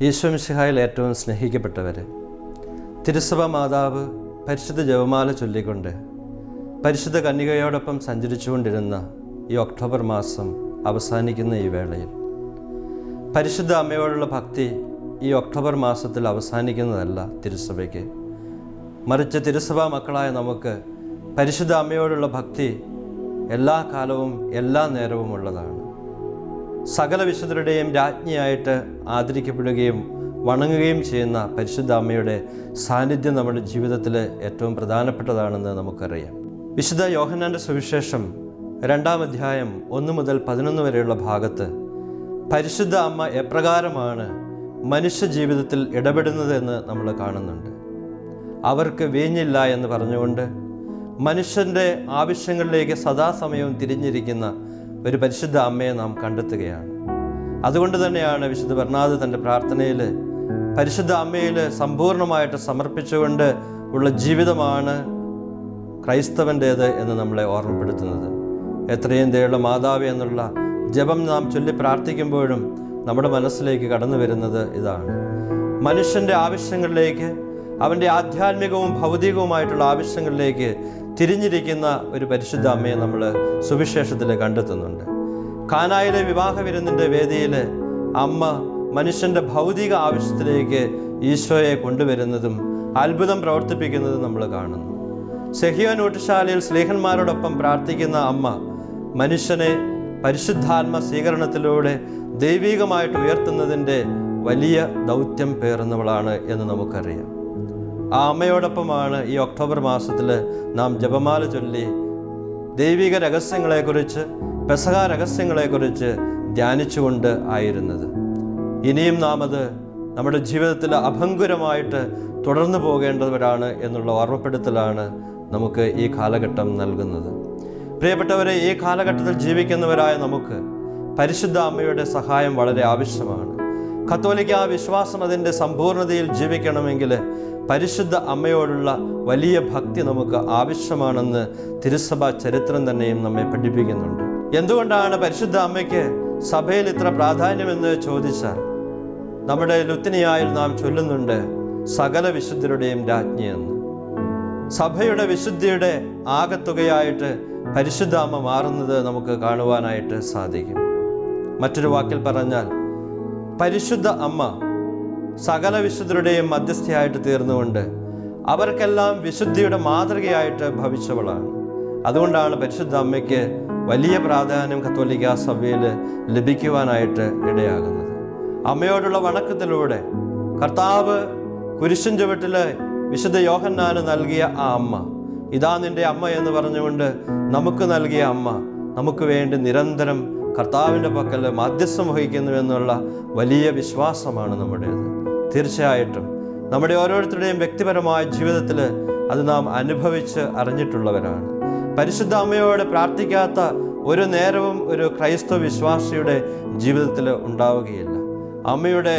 ഈശ്വമിശിഹായിൽ ഏറ്റവും സ്നേഹിക്കപ്പെട്ടവരെ തിരുസഭ മാതാവ് പരിശുദ്ധ ജപമാല ചൊല്ലിക്കൊണ്ട് പരിശുദ്ധ കന്യകയോടൊപ്പം സഞ്ചരിച്ചുകൊണ്ടിരുന്ന ഈ ഒക്ടോബർ മാസം അവസാനിക്കുന്ന ഈ വേളയിൽ പരിശുദ്ധ അമ്മയോടുള്ള ഭക്തി ഈ ഒക്ടോബർ മാസത്തിൽ അവസാനിക്കുന്നതല്ല തിരുസഭയ്ക്ക് മറിച്ച് തിരുസഭാ മക്കളായ നമുക്ക് പരിശുദ്ധ അമ്മയോടുള്ള ഭക്തി എല്ലാ കാലവും എല്ലാ നേരവും ഉള്ളതാണ് സകല വിശുദ്ധരുടെയും രാജ്ഞിയായിട്ട് ആദരിക്കപ്പെടുകയും വണങ്ങുകയും ചെയ്യുന്ന പരിശുദ്ധ അമ്മയുടെ സാന്നിധ്യം നമ്മുടെ ജീവിതത്തിൽ ഏറ്റവും പ്രധാനപ്പെട്ടതാണെന്ന് നമുക്കറിയാം വിശുദ്ധ യോഹന്നാൻ്റെ സുവിശേഷം രണ്ടാം അധ്യായം ഒന്ന് മുതൽ പതിനൊന്ന് വരെയുള്ള ഭാഗത്ത് പരിശുദ്ധ അമ്മ എപ്രകാരമാണ് മനുഷ്യ ജീവിതത്തിൽ ഇടപെടുന്നതെന്ന് നമ്മൾ കാണുന്നുണ്ട് അവർക്ക് വീഞ്ഞില്ല എന്ന് പറഞ്ഞുകൊണ്ട് മനുഷ്യൻ്റെ ആവശ്യങ്ങളിലേക്ക് സദാസമയവും തിരിഞ്ഞിരിക്കുന്ന ഒരു പരിശുദ്ധ അമ്മയെ നാം കണ്ടെത്തുകയാണ് അതുകൊണ്ട് തന്നെയാണ് വിശുദ്ധ ബർണാദ് തൻ്റെ പ്രാർത്ഥനയിൽ പരിശുദ്ധ അമ്മയിൽ സമ്പൂർണ്ണമായിട്ട് സമർപ്പിച്ചുകൊണ്ട് ഉള്ള ജീവിതമാണ് ക്രൈസ്തവൻ്റേത് എന്ന് നമ്മളെ ഓർമ്മപ്പെടുത്തുന്നത് എത്രയും ദയുള്ള മാതാവ് എന്നുള്ള ജപം നാം ചൊല്ലി പ്രാർത്ഥിക്കുമ്പോഴും നമ്മുടെ മനസ്സിലേക്ക് കടന്നു വരുന്നത് ഇതാണ് മനുഷ്യൻ്റെ ആവശ്യങ്ങളിലേക്ക് അവൻ്റെ ആധ്യാത്മികവും ഭൗതികവുമായിട്ടുള്ള ആവശ്യങ്ങളിലേക്ക് തിരിഞ്ഞിരിക്കുന്ന ഒരു പരിശുദ്ധ അമ്മയെ നമ്മൾ സുവിശേഷത്തിൽ കണ്ടെത്തുന്നുണ്ട് കാനായിലെ വിവാഹ വിരുന്നിൻ്റെ വേദിയിൽ അമ്മ മനുഷ്യൻ്റെ ഭൗതിക ആവശ്യത്തിലേക്ക് ഈശോയെ കൊണ്ടുവരുന്നതും അത്ഭുതം പ്രവർത്തിപ്പിക്കുന്നതും നമ്മൾ കാണുന്നു സെഹിയോ നൂട്ടുശാലയിൽ സ്നേഹന്മാരോടൊപ്പം പ്രാർത്ഥിക്കുന്ന അമ്മ മനുഷ്യനെ പരിശുദ്ധാത്മ സ്വീകരണത്തിലൂടെ ദൈവികമായിട്ട് ഉയർത്തുന്നതിൻ്റെ വലിയ ദൗത്യം പേറുന്നവളാണ് എന്ന് നമുക്കറിയാം ആ അമ്മയോടൊപ്പമാണ് ഈ ഒക്ടോബർ മാസത്തിൽ നാം ജപമാല ചൊല്ലി ദൈവിക രഹസ്യങ്ങളെക്കുറിച്ച് പെസക രഹസ്യങ്ങളെക്കുറിച്ച് ധ്യാനിച്ചുകൊണ്ട് ആയിരുന്നത് ഇനിയും നാം അത് നമ്മുടെ ജീവിതത്തിൽ അഭങ്കുരമായിട്ട് തുടർന്നു പോകേണ്ടവരാണ് എന്നുള്ള ഓർമ്മപ്പെടുത്തലാണ് നമുക്ക് ഈ കാലഘട്ടം നൽകുന്നത് പ്രിയപ്പെട്ടവരെ ഈ കാലഘട്ടത്തിൽ ജീവിക്കുന്നവരായ നമുക്ക് പരിശുദ്ധ അമ്മയുടെ സഹായം വളരെ ആവശ്യമാണ് കത്തോലിക്ക വിശ്വാസം അതിൻ്റെ സമ്പൂർണ്ണതയിൽ ജീവിക്കണമെങ്കിൽ പരിശുദ്ധ അമ്മയോടുള്ള വലിയ ഭക്തി നമുക്ക് ആവശ്യമാണെന്ന് തിരുസഭ ചരിത്രം തന്നെയും നമ്മെ പഠിപ്പിക്കുന്നുണ്ട് എന്തുകൊണ്ടാണ് പരിശുദ്ധ അമ്മയ്ക്ക് സഭയിൽ ഇത്ര പ്രാധാന്യമെന്ന് ചോദിച്ചാൽ നമ്മുടെ ലുത്തിനിയായിൽ നാം ചൊല്ലുന്നുണ്ട് സകല വിശുദ്ധരുടെയും രാജ്ഞിയെന്ന് സഭയുടെ വിശുദ്ധിയുടെ ആകത്തുകയായിട്ട് പരിശുദ്ധ അമ്മ മാറുന്നത് നമുക്ക് കാണുവാനായിട്ട് സാധിക്കും മറ്റൊരു വാക്കിൽ പറഞ്ഞാൽ പരിശുദ്ധ അമ്മ സകല വിശുദ്ധരുടെയും മധ്യസ്ഥയായിട്ട് തീർന്നുകൊണ്ട് അവർക്കെല്ലാം വിശുദ്ധിയുടെ മാതൃകയായിട്ട് ഭവിച്ചവളാണ് അതുകൊണ്ടാണ് പരിശുദ്ധ അമ്മയ്ക്ക് വലിയ പ്രാധാന്യം കത്തോലിക്ക സഭയിൽ ലഭിക്കുവാനായിട്ട് ഇടയാകുന്നത് അമ്മയോടുള്ള വണക്കത്തിലൂടെ കർത്താവ് കുരിശൻ ചുവട്ടില് വിശുദ്ധ യോഹന്നാന് നൽകിയ ആ അമ്മ ഇതാ നിന്റെ അമ്മ എന്ന് പറഞ്ഞുകൊണ്ട് നമുക്ക് നൽകിയ അമ്മ നമുക്ക് വേണ്ടി നിരന്തരം കർത്താവിൻ്റെ പക്കൽ മാധ്യസ്ഥം വഹിക്കുന്നു എന്നുള്ള വലിയ വിശ്വാസമാണ് നമ്മുടേത് തീർച്ചയായിട്ടും നമ്മുടെ ഓരോരുത്തരുടെയും വ്യക്തിപരമായ ജീവിതത്തിൽ അത് നാം അനുഭവിച്ച് അറിഞ്ഞിട്ടുള്ളവരാണ് പരിശുദ്ധ അമ്മയോട് പ്രാർത്ഥിക്കാത്ത ഒരു നേരവും ഒരു ക്രൈസ്തവ വിശ്വാസിയുടെ ജീവിതത്തിൽ ഉണ്ടാവുകയില്ല അമ്മയുടെ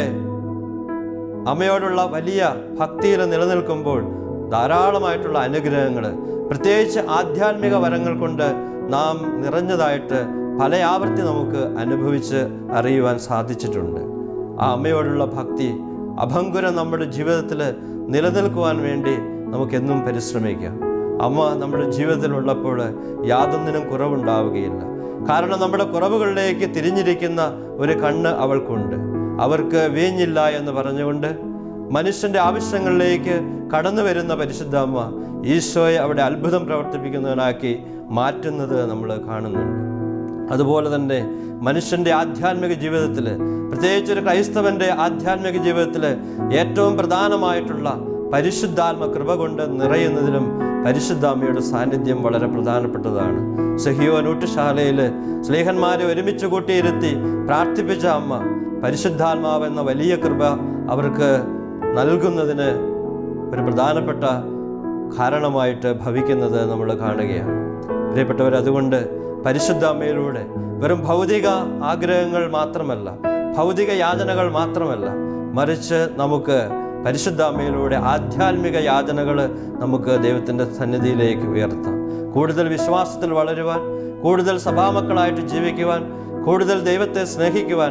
അമ്മയോടുള്ള വലിയ ഭക്തിയിൽ നിലനിൽക്കുമ്പോൾ ധാരാളമായിട്ടുള്ള അനുഗ്രഹങ്ങൾ പ്രത്യേകിച്ച് ആധ്യാത്മിക വരങ്ങൾ കൊണ്ട് നാം നിറഞ്ഞതായിട്ട് പല ആവർത്തി നമുക്ക് അനുഭവിച്ച് അറിയുവാൻ സാധിച്ചിട്ടുണ്ട് ആ അമ്മയോടുള്ള ഭക്തി അഭങ്കുരം നമ്മുടെ ജീവിതത്തിൽ നിലനിൽക്കുവാൻ വേണ്ടി നമുക്കെന്നും പരിശ്രമിക്കാം അമ്മ നമ്മുടെ ജീവിതത്തിലുള്ളപ്പോൾ യാതൊന്നിനും കുറവുണ്ടാവുകയില്ല കാരണം നമ്മുടെ കുറവുകളിലേക്ക് തിരിഞ്ഞിരിക്കുന്ന ഒരു കണ്ണ് അവൾക്കുണ്ട് അവർക്ക് വീഞ്ഞില്ല എന്ന് പറഞ്ഞുകൊണ്ട് മനുഷ്യൻ്റെ ആവശ്യങ്ങളിലേക്ക് കടന്നു വരുന്ന പരിശുദ്ധ അമ്മ ഈശോയെ അവിടെ അത്ഭുതം പ്രവർത്തിപ്പിക്കുന്നവനാക്കി മാറ്റുന്നത് നമ്മൾ കാണുന്നുണ്ട് അതുപോലെ തന്നെ മനുഷ്യൻ്റെ ആധ്യാത്മിക ജീവിതത്തിൽ പ്രത്യേകിച്ച് ഒരു ക്രൈസ്തവൻ്റെ ആധ്യാത്മിക ജീവിതത്തിൽ ഏറ്റവും പ്രധാനമായിട്ടുള്ള പരിശുദ്ധാത്മ കൃപ കൊണ്ട് നിറയുന്നതിലും പരിശുദ്ധാമ്മയുടെ സാന്നിധ്യം വളരെ പ്രധാനപ്പെട്ടതാണ് സഹിയോ നൂട്ടുശാലയിൽ സ്നേഹന്മാരെ ഒരുമിച്ച് കൂട്ടിയിരുത്തി പ്രാർത്ഥിപ്പിച്ച അമ്മ പരിശുദ്ധാത്മാവ് എന്ന വലിയ കൃപ അവർക്ക് നൽകുന്നതിന് ഒരു പ്രധാനപ്പെട്ട കാരണമായിട്ട് ഭവിക്കുന്നത് നമ്മൾ കാണുകയാണ് പ്രിയപ്പെട്ടവർ അതുകൊണ്ട് പരിശുദ്ധ അമ്മയിലൂടെ വെറും ഭൗതിക ആഗ്രഹങ്ങൾ മാത്രമല്ല ഭൗതിക യാചനകൾ മാത്രമല്ല മറിച്ച് നമുക്ക് പരിശുദ്ധ അമ്മയിലൂടെ ആധ്യാത്മിക യാചനകൾ നമുക്ക് ദൈവത്തിൻ്റെ സന്നിധിയിലേക്ക് ഉയർത്താം കൂടുതൽ വിശ്വാസത്തിൽ വളരുവാൻ കൂടുതൽ സഭാമക്കളായിട്ട് ജീവിക്കുവാൻ കൂടുതൽ ദൈവത്തെ സ്നേഹിക്കുവാൻ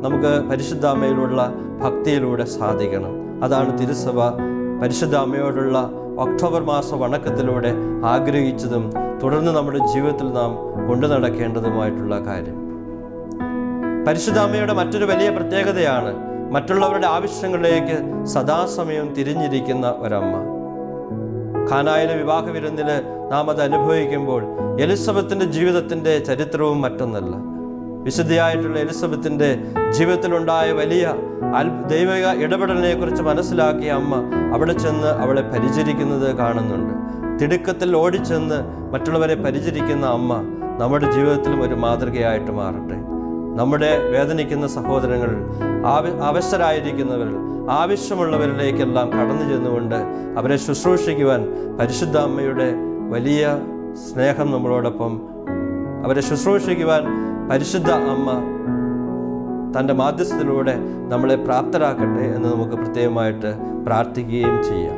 നമുക്ക് പരിശുദ്ധ അമ്മയിലുള്ള ഭക്തിയിലൂടെ സാധിക്കണം അതാണ് തിരുസഭ പരിശുദ്ധ അമ്മയോടുള്ള ഒക്ടോബർ മാസ വണക്കത്തിലൂടെ ആഗ്രഹിച്ചതും തുടർന്ന് നമ്മുടെ ജീവിതത്തിൽ നാം കൊണ്ടു നടക്കേണ്ടതുമായിട്ടുള്ള കാര്യം പരിശുദ്ധ അമ്മയുടെ മറ്റൊരു വലിയ പ്രത്യേകതയാണ് മറ്റുള്ളവരുടെ ആവശ്യങ്ങളിലേക്ക് സദാസമയം തിരിഞ്ഞിരിക്കുന്ന ഒരമ്മ ഖാനായിലെ വിവാഹ വിരുന്നില് നാം അത് അനുഭവിക്കുമ്പോൾ എലിസബത്തിന്റെ ജീവിതത്തിന്റെ ചരിത്രവും മറ്റൊന്നല്ല വിശുദ്ധിയായിട്ടുള്ള എലിസബത്തിന്റെ ജീവിതത്തിലുണ്ടായ വലിയ അൽ ദൈവിക ഇടപെടലിനെ കുറിച്ച് മനസ്സിലാക്കിയ അമ്മ അവിടെ ചെന്ന് അവളെ പരിചരിക്കുന്നത് കാണുന്നുണ്ട് തിടുക്കത്തിൽ ഓടിച്ചെന്ന് മറ്റുള്ളവരെ പരിചരിക്കുന്ന അമ്മ നമ്മുടെ ജീവിതത്തിലും ഒരു മാതൃകയായിട്ട് മാറട്ടെ നമ്മുടെ വേദനിക്കുന്ന സഹോദരങ്ങൾ ആവ അവശരായിരിക്കുന്നവർ ആവശ്യമുള്ളവരിലേക്കെല്ലാം കടന്നു ചെന്നുകൊണ്ട് അവരെ ശുശ്രൂഷിക്കുവാൻ പരിശുദ്ധ അമ്മയുടെ വലിയ സ്നേഹം നമ്മളോടൊപ്പം അവരെ ശുശ്രൂഷിക്കുവാൻ പരിശുദ്ധ അമ്മ തൻ്റെ മാധ്യസ്ഥത്തിലൂടെ നമ്മളെ പ്രാപ്തരാക്കട്ടെ എന്ന് നമുക്ക് പ്രത്യേകമായിട്ട് പ്രാർത്ഥിക്കുകയും ചെയ്യാം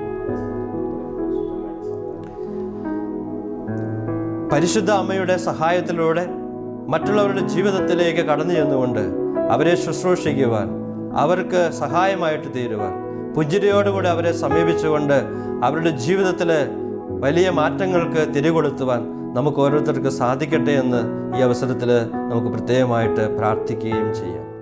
പരിശുദ്ധ അമ്മയുടെ സഹായത്തിലൂടെ മറ്റുള്ളവരുടെ ജീവിതത്തിലേക്ക് കടന്നു ചെന്നുകൊണ്ട് അവരെ ശുശ്രൂഷിക്കുവാൻ അവർക്ക് സഹായമായിട്ട് തീരുവാൻ പുഞ്ചിരിയോടുകൂടി അവരെ സമീപിച്ചുകൊണ്ട് അവരുടെ ജീവിതത്തിൽ വലിയ മാറ്റങ്ങൾക്ക് തിരികൊളുത്തുവാൻ നമുക്ക് ഓരോരുത്തർക്ക് സാധിക്കട്ടെ എന്ന് ഈ അവസരത്തിൽ നമുക്ക് പ്രത്യേകമായിട്ട് പ്രാർത്ഥിക്കുകയും ചെയ്യാം